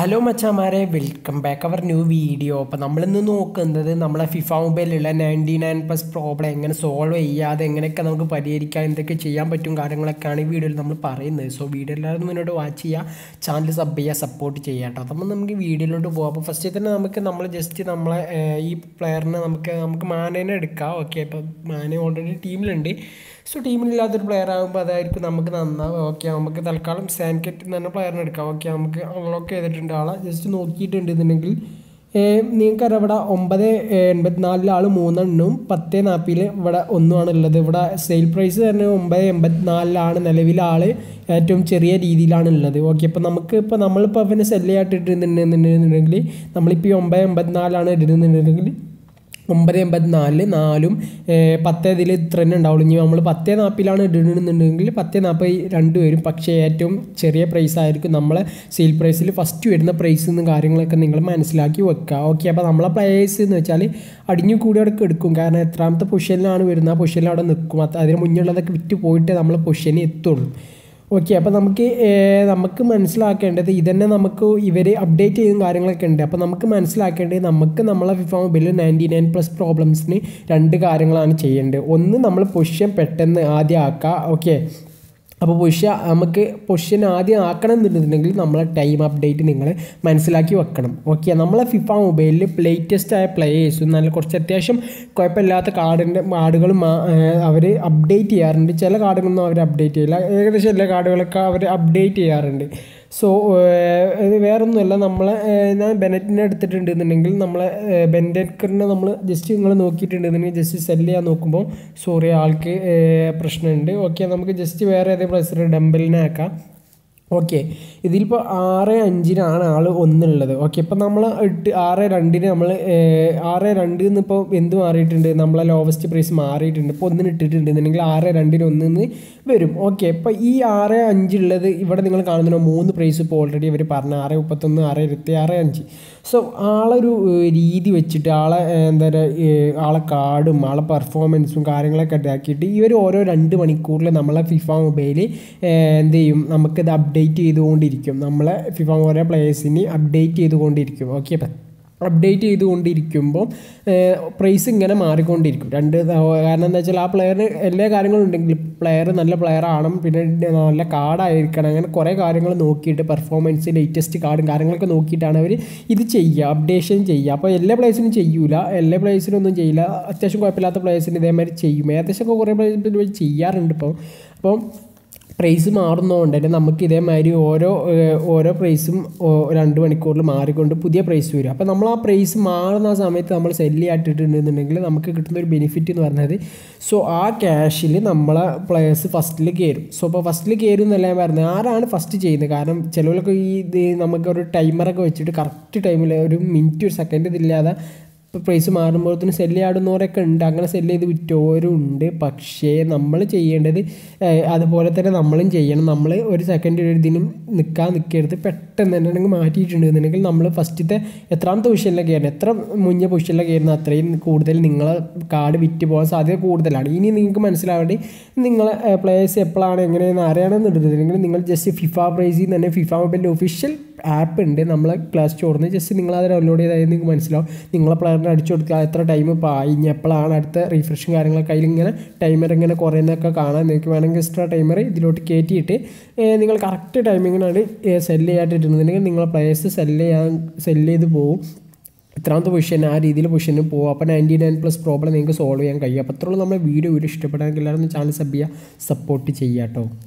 hello മച്ചാമാരെ welcome back our new video അപ്പോൾ നമ്മളിന്ന് നോക്കുന്നത് നമ്മളെ ഫിഫ മൊബൈലിലുള്ള നയൻറ്റി നയൻ പ്ലസ് പ്രോബ്ലം എങ്ങനെ സോൾവ് ചെയ്യാതെ എങ്ങനെയൊക്കെ നമുക്ക് പരിഹരിക്കാം എന്തൊക്കെ ചെയ്യാൻ പറ്റും കാര്യങ്ങളൊക്കെയാണ് ഈ വീഡിയോയിൽ നമ്മൾ പറയുന്നത് സോ വീഡിയോ എല്ലാവരും മുന്നോട്ട് വാച്ച് ചെയ്യുക ചാനൽ സബ് ചെയ്യുക സപ്പോർട്ട് ചെയ്യുക കേട്ടോ അപ്പോൾ നമുക്ക് വീഡിയോയിലോട്ട് പോകാം അപ്പോൾ ഫസ്റ്റ് തന്നെ നമുക്ക് നമ്മൾ ജസ്റ്റ് നമ്മളെ ഏഹ്, ഈ പ്ലെയറിനെ നമുക്ക് നമുക്ക് മാനേനെ എടുക്കാം ഓക്കെ അപ്പോൾ മാനെ ഓൾറെഡി ടീമിലുണ്ട് സോ ടീമിലില്ലാത്തൊരു പ്ലെയർ ആകുമ്പോൾ അതായിരിക്കും നമുക്ക് നന്നാവും ഓക്കെ നമുക്ക് തൽക്കാലം സാൻകെറ്റ് എന്ന് പറഞ്ഞ പ്ലെയറിനെ എടുക്കാം ഓക്കെ നമുക്ക് അൺലോക്ക് ചെയ്തിട്ടുണ്ട് ആളെ ജസ്റ്റ് നോക്കിയിട്ടുണ്ട് എന്നുണ്ടെങ്കിൽ നിങ്ങൾക്കറിയാം ഇവിടെ ഒമ്പത് എൺപത്തിനാലിൽ ആൾ മൂന്നെണ്ണവും പത്ത് നാൽപ്പതിൽ ഇവിടെ ഒന്നുമാണ് ഉള്ളത് ഇവിടെ സെയിൽ പ്രൈസ് തന്നെ ഒമ്പത് എൺപത്തിനാലിലാണ് നിലവിൽ ആൾ ഏറ്റവും ചെറിയ രീതിയിലാണ് ഉള്ളത് ഓക്കെ അപ്പോൾ നമുക്ക് ഇപ്പോൾ നമ്മളിപ്പോൾ അവനെ സെല്ലായിട്ട് ഇട്ടിട്ടുണ്ടെന്നുണ്ടെങ്കിൽ നമ്മളിപ്പോൾ ഈ ഒമ്പത് എൺപത്തിനാലാണ് ഇടുന്നുണ്ടെങ്കിൽ ഒമ്പത് എൺപത്തിനാലില് നാലും ഏഹ്, പത്ത് ഇതിൽ ഇത്ര തന്നെ ഉണ്ടാവുള്ളൂ ഇനി നമ്മൾ പത്ത് നാൽപ്പതിലാണ് ഇടുന്നുണ്ടെങ്കിൽ പത്ത് നാൽപ്പത് രണ്ട് വരും പക്ഷേ ഏറ്റവും ചെറിയ പ്രൈസ് ആയിരിക്കും നമ്മളെ സെയിൽ പ്രൈസിൽ ഫസ്റ്റ് വരുന്ന പ്രൈസ് എന്നും കാര്യങ്ങളൊക്കെ നിങ്ങൾ മനസ്സിലാക്കി വെക്കുക ഓക്കെ അപ്പോൾ നമ്മളെ പ്ലേയേഴ്സ് എന്ന് വെച്ചാൽ അടിഞ്ഞു കൂടി അവിടെ എടുക്കും കാരണം എത്രാമത്തെ പൊസിഷനിലാണ് വരുന്നത് ആ പൊസിഷനിൽ അവിടെ നിൽക്കും അത് അതിന് മുന്നുള്ളതൊക്കെ വിറ്റ് പോയിട്ട് നമ്മൾ പൊസിഷനിൽ എത്തുള്ളൂ ഓക്കെ അപ്പോൾ നമുക്ക് ഏർ, നമുക്ക് മനസ്സിലാക്കേണ്ടത് ഇതന്നെ നമുക്ക് ഇവർ അപ്ഡേറ്റ് ചെയ്യുന്ന കാര്യങ്ങളൊക്കെ ഉണ്ട് അപ്പോൾ നമുക്ക് മനസ്സിലാക്കേണ്ടത് നമുക്ക് നമ്മളെ ഫിഫ മൊബൈലിൽ നയൻറ്റി നയൻ പ്ലസ് പ്രോബ്ലംസിന് രണ്ട് കാര്യങ്ങളാണ് ചെയ്യേണ്ടത് ഒന്ന് നമ്മൾ പൊസിഷൻ പെട്ടെന്ന് ആദ്യം ആക്കുക ഓക്കെ അപ്പോൾ പൊസിഷൻ നമുക്ക് പൊസിഷൻ ആദ്യം ആക്കണം എന്നുണ്ടെന്നുണ്ടെങ്കിൽ നമ്മളെ ടൈം അപ്ഡേറ്റ് നിങ്ങൾ മനസ്സിലാക്കി വെക്കണം ഓക്കെ നമ്മളെ ഫിഫ മൊബൈലിൽ ലേറ്റസ്റ്റ് ആയ പ്ലേയേഴ്സും നല്ല കുറച്ച് അത്യാവശ്യം കുഴപ്പമില്ലാത്ത കാർഡിൻ്റെ കാർഡുകളും അവർ അപ്ഡേറ്റ് ചെയ്യാറുണ്ട് ചില കാർഡുകളൊന്നും അവർ അപ്ഡേറ്റ് ചെയ്യില്ല ഏകദേശം എല്ലാ കാർഡുകളൊക്കെ അവർ അപ്ഡേറ്റ് ചെയ്യാറുണ്ട് സോ ഇത് വേറൊന്നുമല്ല നമ്മളെ ഏഹ്, ഞാൻ ബെനറ്റിനെ എടുത്തിട്ടുണ്ടെന്നുണ്ടെങ്കിൽ നമ്മളെ ഏഹ്, ബെൻഡെക്കറിനെ നമ്മൾ ജസ്റ്റ് നിങ്ങൾ നോക്കിയിട്ടുണ്ടെന്നുണ്ടെങ്കിൽ ജസ്റ്റ് സെല്ല് ചെയ്യാൻ നോക്കുമ്പോൾ സോറി ആൾക്ക് ഏഹ്, പ്രശ്നമുണ്ട് ഓക്കെ നമുക്ക് ജസ്റ്റ് വേറെ ഏതെങ്കിലും പ്രൈസ് ഡംബലിനെ ആക്കാം ഓക്കെ ഇതിലിപ്പോൾ ആറ് അഞ്ചിനാണ് ആൾ ഒന്നുള്ളത് ഓക്കെ ഇപ്പം നമ്മൾ ഇട്ട് ആറ് രണ്ടിന് നമ്മൾ ആറ് രണ്ട് ഇപ്പോൾ എന്ത് മാറിയിട്ടുണ്ട് നമ്മളെ ലോവസ്റ്റ് പ്രൈസ് മാറിയിട്ടുണ്ട് ഇപ്പോൾ ഒന്നിന് ഇട്ടിട്ടുണ്ടെന്നുണ്ടെങ്കിൽ ആറ് രണ്ടിന് ഒന്നിന്ന് വരും ഓക്കെ ഇപ്പോൾ ഈ ആറ് അഞ്ചുള്ളത് ഇവിടെ നിങ്ങൾ കാണുന്ന മൂന്ന് പ്രൈസ് ഇപ്പോൾ ഓൾറെഡി അവർ പറഞ്ഞ ആറ് മുപ്പത്തൊന്ന് ആറ് ഇരുപത്തി ആറ് അഞ്ച് സോ ആളൊരു ഏഹ്, രീതി വെച്ചിട്ട് ആളെ ഏഹ്, എന്താ പറയുക ആളെ കാർഡും ആളെ പെർഫോമൻസും കാര്യങ്ങളൊക്കെ ഇതാക്കിയിട്ട് ഇവർ ഓരോ രണ്ട് മണിക്കൂറിൽ നമ്മളെ ഫിഫ മൊബൈൽ എന്ത് ചെയ്യും നമുക്കിത് അപ്ഡേറ്റ് ചെയ്തുകൊണ്ടിരിക്കും നമ്മളെ ഫിഫ ഓരോ പ്ലേയേഴ്സിന് അപ്ഡേറ്റ് ചെയ്തുകൊണ്ടിരിക്കും ഓക്കെ അപ്ഡേറ്റ് ചെയ്തുകൊണ്ടിരിക്കുമ്പോൾ പ്രൈസ് ഇങ്ങനെ മാറിക്കൊണ്ടിരിക്കും രണ്ട് ത- കാരണം എന്താ വെച്ചാൽ ആ പ്ലെയറിന് എല്ലാ കാര്യങ്ങളും ഉണ്ടെങ്കിൽ പ്ലെയർ നല്ല പ്ലെയർ ആണ് പിന്നെ നല്ല കാർഡായിരിക്കണം അങ്ങനെ കുറേ കാര്യങ്ങൾ നോക്കിയിട്ട് പെർഫോമൻസ് ലേറ്റസ്റ്റ് കാർഡും കാര്യങ്ങളൊക്കെ നോക്കിയിട്ടാണ് അവർ ഇത് ചെയ്യുക അപ്ഡേഷൻ ചെയ്യുക അപ്പോൾ എല്ലാ പ്ലേസിനും ചെയ്യൂല എല്ലാ പ്ലേസിനും ഒന്നും ചെയ്യില്ല അത്യാവശ്യം കുഴപ്പമില്ലാത്ത പ്ലേസിന് ഇതേമാതിരി ചെയ്യും ഏകദേശം ഒക്കെ കുറേ പ്ലേസ് ചെയ്യാറുണ്ട് ഇപ്പോൾ അപ്പോൾ പ്രൈസ് മാറുന്നതുകൊണ്ട് തന്നെ നമുക്ക് ഇതേമാതിരി ഓരോ ഏഹ്, ഓരോ പ്രൈസും ഓ- രണ്ട് മണിക്കൂറിൽ മാറിക്കൊണ്ട് പുതിയ പ്രൈസ് വരും അപ്പോൾ നമ്മൾ ആ പ്രൈസ് മാറുന്ന ആ സമയത്ത് നമ്മൾ സെല്ല് ചെയ്തിട്ടുണ്ടെന്നുണ്ടെങ്കിൽ നമുക്ക് കിട്ടുന്ന ഒരു ബെനിഫിറ്റ് എന്ന് പറഞ്ഞത് സോ ആ ക്യാഷിൽ നമ്മളെ പ്ലേയേഴ്സ് ഫസ്റ്റിൽ കയറും സോ അപ്പോൾ ഫസ്റ്റിൽ കയറും എന്നല്ല ഞാൻ പറഞ്ഞത് ആരാണ് ഫസ്റ്റ് ചെയ്യുന്നത് കാരണം ചിലവരൊക്കെ ഈ ഇത് നമുക്കൊരു ടൈമറൊക്കെ വെച്ചിട്ട് കറക്റ്റ് ടൈമിൽ ഒരു മിനിറ്റ് ഒരു സെക്കൻഡ് ഇതില്ലാതെ ഇപ്പോൾ പ്രൈസ് മാറുമ്പോഴത്തേന് സെല്ല് ആടുന്നവരൊക്കെ ഉണ്ട് അങ്ങനെ സെല്ല് ചെയ്ത് വിറ്റവരും ഉണ്ട് പക്ഷേ നമ്മൾ ചെയ്യേണ്ടത് ഏഹ്, അതുപോലെ തന്നെ നമ്മളും ചെയ്യണം നമ്മൾ ഒരു സെക്കൻഡ് ഒരു ഇതിനും നിൽക്കാൻ നിൽക്കരുത് പെട്ടെന്ന് തന്നെ ഉണ്ടെങ്കിൽ മാറ്റിയിട്ടുണ്ടെന്നുണ്ടെങ്കിൽ നമ്മൾ ഫസ്റ്റത്തെ എത്രാമത്തെ പൊസിഷനിലാണ് കയറുന്നത് എത്ര മുന്നേ പൊസിഷനിലാണ് കയറുന്നത് അത്രയും കൂടുതൽ നിങ്ങളെ കാർഡ് വിറ്റ് പോകാൻ സാധ്യത കൂടുതലാണ് ഇനി നിങ്ങൾക്ക് മനസ്സിലാവേണ്ടി നിങ്ങളെ പ്ലേയേഴ്സ് എപ്പോഴാണ് എങ്ങനെയെന്ന് അറിയണമെന്നുണ്ടെന്നുണ്ടെങ്കിൽ നിങ്ങൾ ജസ്റ്റ് ഫിഫ പ്രൈസിൽ നിന്ന് തന്നെ ഫിഫ മൊബൈലിൻ്റെ ഒഫീഷ്യൽ ആപ്പ് ഉണ്ട് നമ്മളെ ക്ലാസ് സ്റ്റോറിൽ നിന്ന് ജസ്റ്റ് നിങ്ങൾ അത് ഡൗൺലോഡ് ചെയ്താൽ നിങ്ങൾക്ക് മനസ്സിലാവും നിങ്ങളെ പ്ലെയറിന് അടിച്ചു കൊടുക്കുക എത്ര ടൈം ഇപ്പോൾ ആയി ഇനി എപ്പോഴാണ് അടുത്ത റീഫ്രഷും കാര്യങ്ങളൊക്കെ അതിൽ ഇങ്ങനെ ടൈമർ ഇങ്ങനെ കുറയുന്നതൊക്കെ കാണാൻ നിങ്ങൾക്ക് വേണമെങ്കിൽ എക്സ്ട്രാ ടൈമർ ഇതിലോട്ട് കയറ്റിയിട്ട് ഏഹ്, നിങ്ങൾ കറക്റ്റ് ടൈമിങ്ങിനാണ് സെല്ല് ചെയ്യാട്ടിട്ടുണ്ടെന്നുണ്ടെങ്കിൽ നിങ്ങളെ പ്ലേയേഴ്സ് സെല്ല് ചെയ്യാൻ സെല്ല് ചെയ്ത് പോകും ഇത്രാമത്തെ പൊസിഷൻ ആ രീതിയിൽ പൊസിഷന് പോകും അപ്പോൾ നയൻറ്റി നയൻ പ്ലസ് പ്രോബ്ലം നിങ്ങൾക്ക് സോൾവ് ചെയ്യാൻ കഴിയും അപ്പോൾ അത്രയുള്ള നമ്മുടെ വീഡിയോ വീഡിയോ ഇഷ്ടപ്പെടാമെങ്കിൽ എല്ലാവരും ചാനൽ സബ് ചെയ്യുക സപ്പോർട്ട് ചെയ്യുക കേട്ടോ